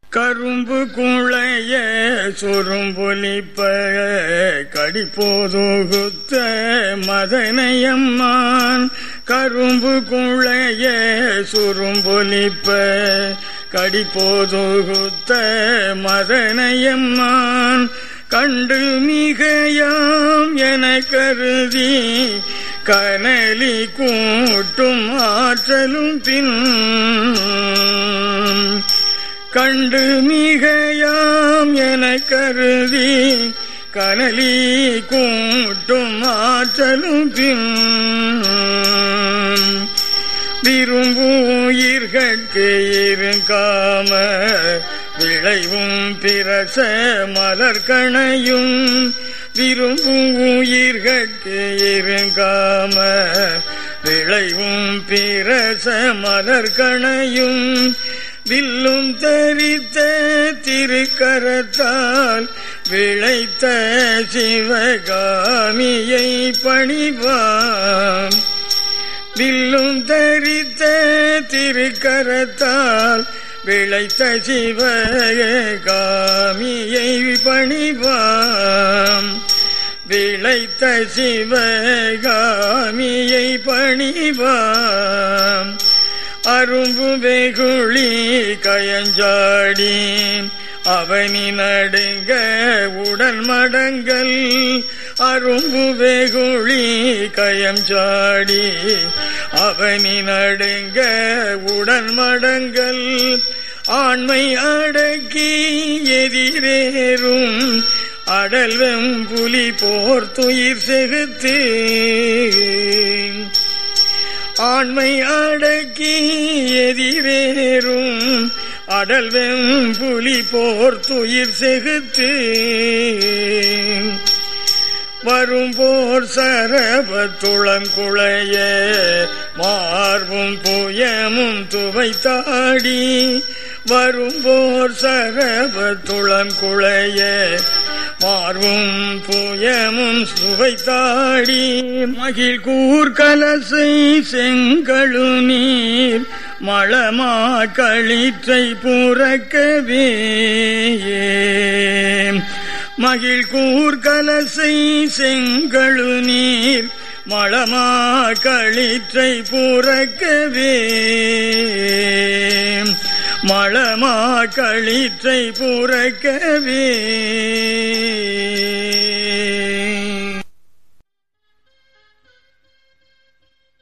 கரும்பு குளைய சுரும்பொலிப்ப கடிப்போதுகுத்த மதனையம்மான் கரும்பு குளைய சுரும்பொலிப்ப கடிப்போதுகுத்த மதனையம்மான் கண்டு மிகையாம் என கருதி கனலி கூட்டும் ஆற்றலும் பின் கண்டு மிகையாம் என கருதி கனலி கூட்டும் ஆற்றலும் பின் விரும்புயிர்கட்கு இருக்காம விளைவும் பிரச மலர்கணையும் விரும்பும் உயிர்கட்கு இருக்காம விளைவும் பிரச மலர்கணையும் வில்லும் தரித்த திருக்கரத்தால் விளைத்த சிவகாமியை பணிவான் வில்லும் தரித்த திருக்கரத்தால் விளைத்த சிவகாமியை பணிவாம் விளைத்த சிவகாமியை பணிவாம் அரும்பு வெகுளி கயஞ்சாடி அவனி நடுங்க உடல் மடங்கள் அரும்பு வெகுளி கயம் சாடி அவனி நடுங்க உடல் மடங்கள் ஆண்மை அடக்கி எதிரேறும் அடல்வெம் புலி போர் துயிர் செகுத்து ஆண்மை அடக்கி எதிரேறும் அடல்வெம் புலி போர் துயிர் செகுத்து வரும் போர் சரபத்துளங்குளைய மார்பும் புயமும் துவைத்தாடி வரும் போர் சரபத்துளங்குளைய மார்பும் புயமும் சுவைத்தாடி மகிழ் கூர்கலசை செங்கழு நீர் மளமா களிற்றை புறக்கவே மகிழ் கூர்கலசை செங்கழு நீர் மளமா களிற்றை புறக்கவே மளமா களிற்றை புறக்கவே